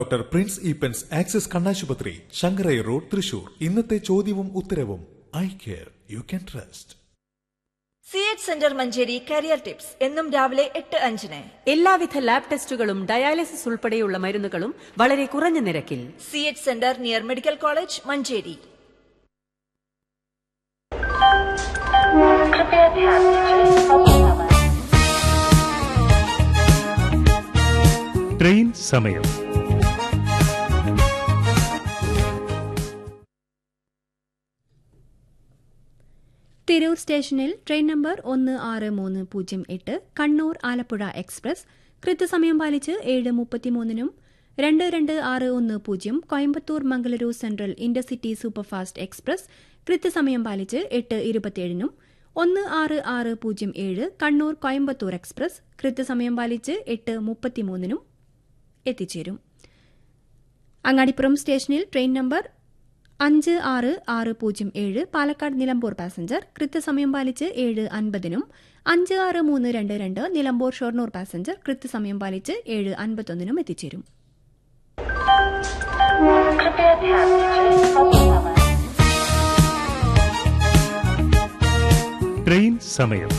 doctor Prince ഈപ്പൻസ് axis കണ്ണാശുപത്രി ശങ്കരൈ road Thrissur ഇന്നത്തെ ചോദ്യവും ഉത്തരവും I care you can trust C H centre Manjeri career tips എന്നും രാവിലെ എട്ട് അഞ്ചിന് എല്ലാവിധ ലാബ് ടെസ്റ്റുകളും ഡയാലിസിസ് ഉൾപ്പെടെയുള്ള മരുന്നുകളും വളരെ കുറഞ്ഞ നിരക്കിൽ C H centre near medical college Manjeri train സമയം തിരൂർ സ്റ്റേഷനിൽ ട്രെയിൻ നമ്പർ ഒന്ന് ആറ് മൂന്ന് പൂജ്യം എട്ട് കണ്ണൂർ ആലപ്പുഴ എക്സ്പ്രസ് കൃത്യസമയം പാലിച്ച് ഏഴ് മുപ്പത്തിമൂന്നിനും രണ്ട് രണ്ട് ആറ് ഒന്ന് പൂജ്യം Coimbatore Mangaluru central intercity superfast express കൃത്യസമയം പാലിച്ച് എട്ട് ഇരുപത്തിയേഴിനും ഒന്ന് ആറ് ആറ് പൂജ്യം ഏഴ് കണ്ണൂർ കോയമ്പത്തൂർ എക്സ്പ്രസ് കൃത്യസമയം പാലിച്ച് എട്ട് മുപ്പത്തിമൂന്നിനും എത്തിച്ചേരും അങ്ങാടിപ്പുറം സ്റ്റേഷനിൽ ട്രെയിൻ നമ്പർ അഞ്ച് ആറ് ആറ് പൂജ്യം ഏഴ് പാലക്കാട് നിലമ്പൂർ പാസഞ്ചർ കൃത്യസമയം പാലിച്ച് ഏഴ് അൻപതിനും അഞ്ച് ആറ് മൂന്ന് രണ്ട് രണ്ട് നിലമ്പൂർ ഷൊർണൂർ പാസഞ്ചർ കൃത്യസമയം പാലിച്ച് ഏഴ് അൻപത്തൊന്നിനും എത്തിച്ചേരും ട്രെയിൻ സമയം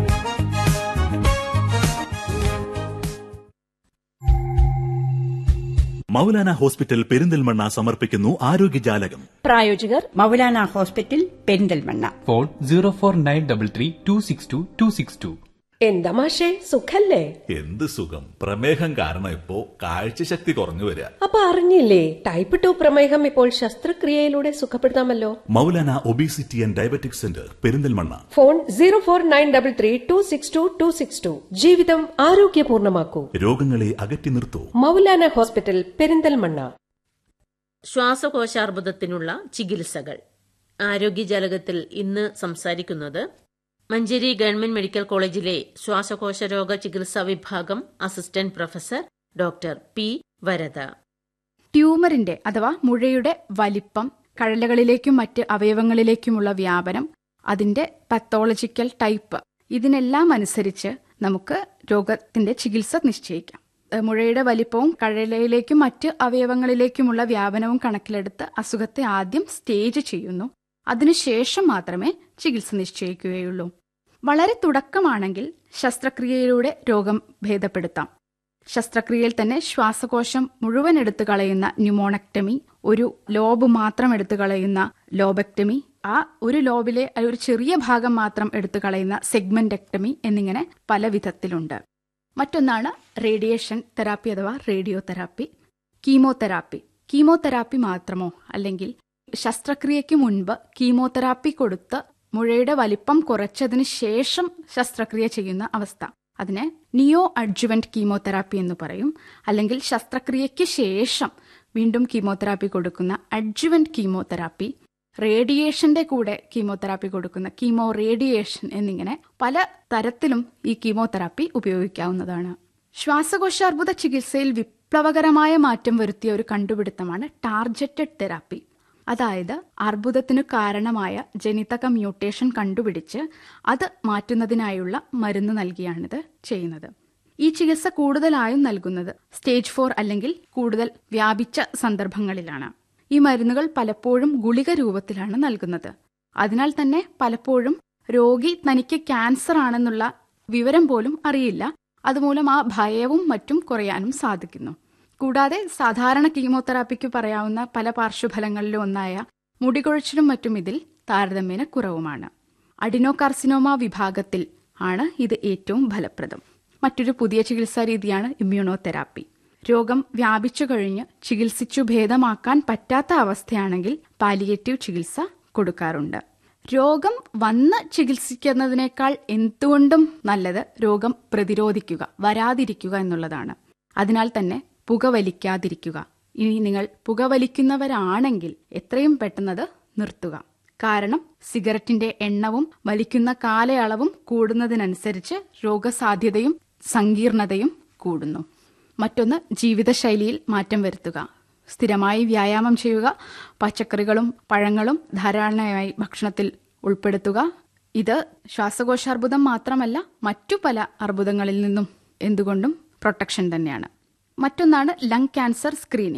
മൗലാന ഹോസ്പിറ്റൽ പെരിന്തൽമണ്ണ സമർപ്പിക്കുന്നു ആരോഗ്യജാലകം പ്രായോജകർ Moulana hospital Perinthalmanna phone zero four nine double three two six two two six two എന്താ മാഷേ സുഖല്ലേ എന്ത് സുഖം പ്രമേഹം കാരണം ഇപ്പോ കാഴ്ചശക്തി കുറഞ്ഞു വരിക അപ്പൊ അറിഞ്ഞില്ലേ ടൈപ്പ് ടു പ്രമേഹം ഇപ്പോൾ ശസ്ത്രക്രിയയിലൂടെ സുഖപ്പെടുത്താമല്ലോ Moulana obesity and diabetic centre Perinthalmanna phone zero four nine double three two six two two six two ജീവിതം ആരോഗ്യപൂർണമാക്കൂ രോഗങ്ങളെ അകറ്റി നിർത്തൂ മൗലാന ഹോസ്പിറ്റൽ പെരിന്തൽമണ്ണ ശ്വാസകോശാർബുദത്തിനുള്ള ചികിത്സകൾ ആരോഗ്യജാലകത്തിൽ ഇന്ന് സംസാരിക്കുന്നത് മഞ്ചേരി ഗവൺമെന്റ് മെഡിക്കൽ കോളേജിലെ ശ്വാസകോശ രോഗ ചികിത്സാ വിഭാഗം assistant professor doctor P Varada ട്യൂമറിന്റെ അഥവാ മുഴയുടെ വലിപ്പം കഴലകളിലേക്കും മറ്റ് അവയവങ്ങളിലേക്കുമുള്ള വ്യാപനം അതിന്റെ പത്തോളജിക്കൽ ടൈപ്പ് ഇതിനെല്ലാം അനുസരിച്ച് നമുക്ക് രോഗത്തിന്റെ ചികിത്സ നിശ്ചയിക്കാം ഏഹ് മുഴയുടെ വലിപ്പവും കഴലയിലേക്കും മറ്റ് അവയവങ്ങളിലേക്കുമുള്ള വ്യാപനവും കണക്കിലെടുത്ത് അസുഖത്തെ ആദ്യം സ്റ്റേജ് ചെയ്യുന്നു അതിനുശേഷം മാത്രമേ ചികിത്സ നിശ്ചയിക്കുകയുള്ളൂ വളരെ തുടക്കമാണെങ്കിൽ ശസ്ത്രക്രിയയിലൂടെ രോഗം ഭേദപ്പെടുത്താം ശസ്ത്രക്രിയയിൽ തന്നെ ശ്വാസകോശം മുഴുവൻ എടുത്തു കളയുന്ന ന്യൂമോണക്ടമി ഒരു ലോബ് മാത്രം എടുത്തു കളയുന്ന ലോബക്ടമി ആ ഒരു ലോബിലെ ഒരു ചെറിയ ഭാഗം മാത്രം എടുത്തു കളയുന്ന സെഗ്മെന്റക്ടമി എന്നിങ്ങനെ പല വിധത്തിലുണ്ട് മറ്റൊന്നാണ് റേഡിയേഷൻ തെറാപ്പി അഥവാ റേഡിയോ തെറാപ്പി കീമോതെറാപ്പി കീമോതെറാപ്പി മാത്രമോ അല്ലെങ്കിൽ ശസ്ത്രക്രിയയ്ക്ക് മുൻപ് കീമോതെറാപ്പി കൊടുത്ത് മുഴയുടെ വലിപ്പം കുറച്ചതിന് ശേഷം ശസ്ത്രക്രിയ ചെയ്യുന്ന അവസ്ഥ അതിനെ നിയോ അഡ്ജുവന്റ് കീമോതെറാപ്പി എന്ന് പറയും അല്ലെങ്കിൽ ശസ്ത്രക്രിയയ്ക്ക് ശേഷം വീണ്ടും കീമോതെറാപ്പി കൊടുക്കുന്ന അഡ്ജുവന്റ് കീമോതെറാപ്പി റേഡിയേഷന്റെ കൂടെ കീമോതെറാപ്പി കൊടുക്കുന്ന കീമോ റേഡിയേഷൻ എന്നിങ്ങനെ പല തരത്തിലും ഈ കീമോതെറാപ്പി ഉപയോഗിക്കാവുന്നതാണ് ശ്വാസകോശാർബുദ ചികിത്സയിൽ വിപ്ലവകരമായ മാറ്റം വരുത്തിയ ഒരു കണ്ടുപിടുത്തമാണ് ടാർജറ്റഡ് തെറാപ്പി അതായത് അർബുദത്തിനു കാരണമായ ജനിതക മ്യൂട്ടേഷൻ കണ്ടുപിടിച്ച് അത് മാറ്റുന്നതിനായുള്ള മരുന്ന് നൽകിയാണിത് ചെയ്യുന്നത് ഈ ചികിത്സ കൂടുതലായും നൽകുന്നത് സ്റ്റേജ് ഫോർ അല്ലെങ്കിൽ കൂടുതൽ വ്യാപിച്ച സന്ദർഭങ്ങളിലാണ് ഈ മരുന്നുകൾ പലപ്പോഴും ഗുളിക രൂപത്തിലാണ് നൽകുന്നത് അതിനാൽ തന്നെ പലപ്പോഴും രോഗി തനിക്ക് ക്യാൻസർ ആണെന്നുള്ള വിവരം പോലും അറിയില്ല അതുമൂലം ആ ഭയവും മറ്റും കുറയാനും സാധിക്കുന്നു കൂടാതെ സാധാരണ കീമോതെറാപ്പിക്ക് പറയാവുന്ന പല പാർശ്വഫലങ്ങളിലും ഒന്നായ മുടികൊഴിച്ചിലും മറ്റും ഇതിൽ താരതമ്യേന കുറവുമാണ് അഡിനോകാർസിനോമ വിഭാഗത്തിൽ ആണ് ഇത് ഏറ്റവും ഫലപ്രദം മറ്റൊരു പുതിയ ചികിത്സാ രീതിയാണ് ഇമ്മ്യൂണോതെറാപ്പി രോഗം വ്യാപിച്ചു കഴിഞ്ഞ് ചികിത്സിച്ചു ഭേദമാക്കാൻ പറ്റാത്ത അവസ്ഥയാണെങ്കിൽ പാലിയേറ്റീവ് ചികിത്സ കൊടുക്കാറുണ്ട് രോഗം വന്ന് ചികിത്സിക്കുന്നതിനേക്കാൾ എന്തുകൊണ്ടും നല്ലത് രോഗം പ്രതിരോധിക്കുക വരാതിരിക്കുക എന്നുള്ളതാണ് അതിനാൽ തന്നെ പുകവലിക്കാതിരിക്കുക ഇനി നിങ്ങൾ പുകവലിക്കുന്നവരാണെങ്കിൽ എത്രയും പെട്ടെന്നത് നിർത്തുക കാരണം സിഗരറ്റിന്റെ എണ്ണവും വലിക്കുന്ന കാലയളവും കൂടുന്നതിനനുസരിച്ച് രോഗസാധ്യതയും സങ്കീർണതയും കൂടുന്നു മറ്റൊന്ന് ജീവിതശൈലിയിൽ മാറ്റം വരുത്തുക സ്ഥിരമായി വ്യായാമം ചെയ്യുക പച്ചക്കറികളും പഴങ്ങളും ധാരാളമായി ഭക്ഷണത്തിൽ ഉൾപ്പെടുത്തുക ഇത് ശ്വാസകോശാർബുദം മാത്രമല്ല മറ്റു പല അർബുദങ്ങളിൽ നിന്നും എന്തുകൊണ്ടും പ്രൊട്ടക്ഷൻ തന്നെയാണ് മറ്റൊന്നാണ് ലങ് ക്യാൻസർ സ്ക്രീനിംഗ്